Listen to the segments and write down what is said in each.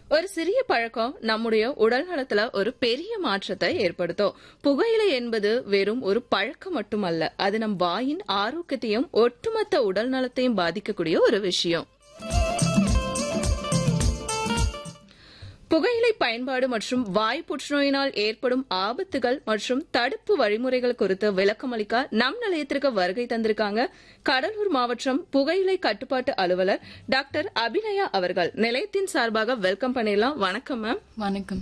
ஒரு சிறிய பழக்கம் நம்முடைய உடல் நலத்துல ஒரு பெரிய மாற்றத்தை ஏற்படுத்தும் புகையிலை என்பது வெறும் ஒரு பழக்கம் மட்டுமல்ல அது நம் வாயின் ஆரோக்கியத்தையும் ஒட்டுமொத்த உடல் நலத்தையும் பாதிக்கக்கூடிய ஒரு விஷயம் புகையிலை பயன்பாடு மற்றும் வாய் புற்றுநோயினால் ஏற்படும் ஆபத்துகள் மற்றும் தடுப்பு வழிமுறைகள் குறித்து விளக்கமளிக்க நம் நிலையத்திற்கு வருகை தந்திருக்காங்க கடலூர் மாவட்டம் புகையிலை கட்டுப்பாட்டு அலுவலர் டாக்டர் அபிநயா அவர்கள் நிலையத்தின் சார்பாக வெல்கம் பண்ணிடலாம் வணக்கம் மேம் வணக்கம்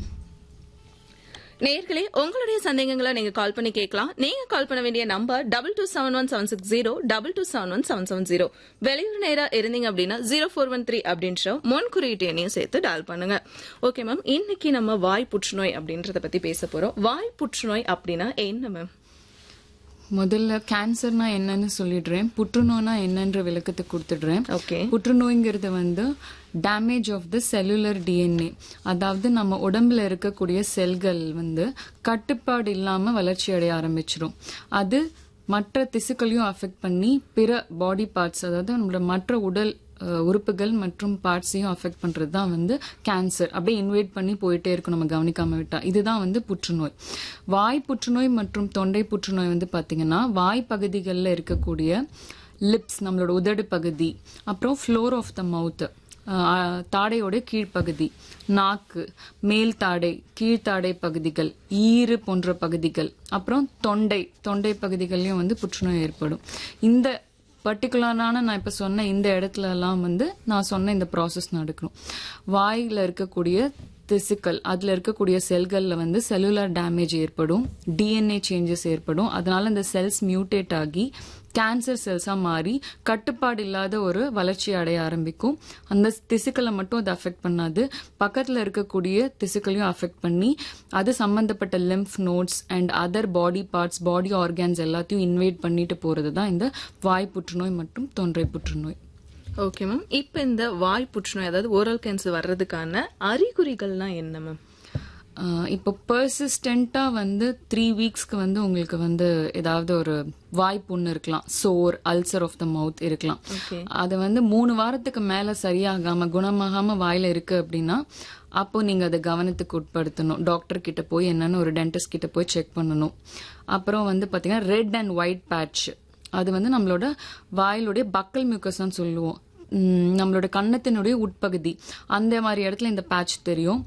நேர்களே உங்களுடைய சந்தேகங்களை நீங்க கால் பண்ணி கேட்கலாம் நீங்க கால் பண்ண வேண்டிய number double two seven one seven six zero double two seven one seven seven zero வெளியூர் நேரா இருந்தீங்க அப்படின்னா ஜீரோ ஃபோர் ஒன் த்ரீ அப்படின்ற முன் குறியீட்டு எண்ணையும் சேர்த்து டால் பண்ணுங்க ஓகே மேம் இன்னைக்கு நம்ம வாய் புற்றுநோய் அப்படின்றத பத்தி பேச போறோம் வாய் புற்றுநோய் அப்படின்னா என்ன மேம் முதல்ல கேன்சர்னா என்னன்னு சொல்லிடுறேன் புற்றுநோய்னா என்னன்ற விளக்கத்தை கொடுத்துடுறேன் ஓகே புற்றுநோய்ங்கிறது வந்து damage of the cellular DNA அதாவது நம்ம உடம்புல இருக்கக்கூடிய செல்கள் வந்து கட்டுப்பாடு இல்லாம வளர்ச்சி அடைய ஆரம்பிச்சிரும் அது மற்ற திசுக்களையும் அஃபெக்ட் பண்ணி பிற பாடி பார்ட்ஸ் அதாவது நம்மளோட மற்ற உடல் அஹ், உறுப்புகள் மற்றும் பார்ட்ஸையும் அஃபெக்ட் பண்றது தான் வந்து கேன்சர் அப்படியே இன்வைட் பண்ணி போயிட்டே இருக்கும் நம்ம கவனிக்காம விட்டா இதுதான் வந்து புற்றுநோய் வாய் புற்றுநோய் மற்றும் தொண்டை புற்றுநோய் வந்து பாத்தீங்கன்னா வாய் பகுதிகளில் இருக்கக்கூடிய லிப்ஸ் நம்மளோட உதடு பகுதி அப்புறம் ஃப்ளோர் ஆஃப் த மவுத் தாடையோட கீழ்ப்பகுதி நாக்கு மேல் தாடை கீழ்த்தாடை பகுதிகள் ஈறு போன்ற பகுதிகள் அப்புறம் தொண்டை தொண்டை பகுதிகள்லயும் வந்து புற்றுநோய் ஏற்படும் இந்த பர்டிகுலரான நான் இப்ப சொன்ன இந்த இடத்துல எல்லாம் வந்து நான் சொன்ன இந்த ப்ராசஸ் நடக்கணும் வாயில இருக்கக்கூடிய திசுக்கள் அதுல இருக்கக்கூடிய செல்கள்ல வந்து செல்லுலார் டேமேஜ் ஏற்படும் டிஎன்ஏ சேஞ்சஸ் ஏற்படும் அதனால இந்த செல்ஸ் மியூட்டேட் ஆகி கேன்சர் செல்ஸா மாறி கட்டுப்பாடு இல்லாத ஒரு வளர்ச்சி அடைய ஆரம்பிக்கும் அந்த திசுக்களை மட்டும் அது அஃபெக்ட் பண்ணாது பக்கத்துல இருக்கக்கூடிய திசுக்களையும் அஃபெக்ட் பண்ணி அது சம்பந்தப்பட்ட lymph nodes and other body parts body organs எல்லாத்தையும் இன்வைட் பண்ணிட்டு போறது தான் இந்த வாய் புற்றுநோய் மற்றும் தொன்றை புற்றுநோய் ஓகே மேம் இப்ப இந்த வாய் புற்றுநோய் அதாவது ஓரல் கேன்சர் வர்றதுக்கான அறிகுறிகள்னா என்ன மேம் ஆஹ் இப்போ பர்சிஸ்டண்டா வந்து த்ரீ வீக்ஸ்க்கு வந்து உங்களுக்கு வந்து ஏதாவது ஒரு வாய் புண்ணு இருக்கலாம் சோர் அல்சர் ஆஃப் த மவுத் இருக்கலாம் ஓகே அது வந்து மூணு வாரத்துக்கு மேல சரியாகாம குணமாகாம வாயில இருக்கு அப்படின்னா அப்போ நீங்க அதை கவனத்துக்கு உட்படுத்தணும் டாக்டர் கிட்ட போய் என்னன்னு ஒரு டென்டிஸ்ட் கிட்ட போய் செக் பண்ணணும் அப்புறம் வந்து பாத்தீங்கன்னா ரெட் அண்ட் ஒயிட் பேட்ச் அது வந்து நம்மளோட வாயிலுடைய பக்கல் மியூக்கஸ்ன்னு சொல்லுவோம் உம், நம்மளோட கன்னத்தினுடைய உட்பகுதி அந்த மாதிரி இடத்துல இந்த பேட்ச் தெரியும்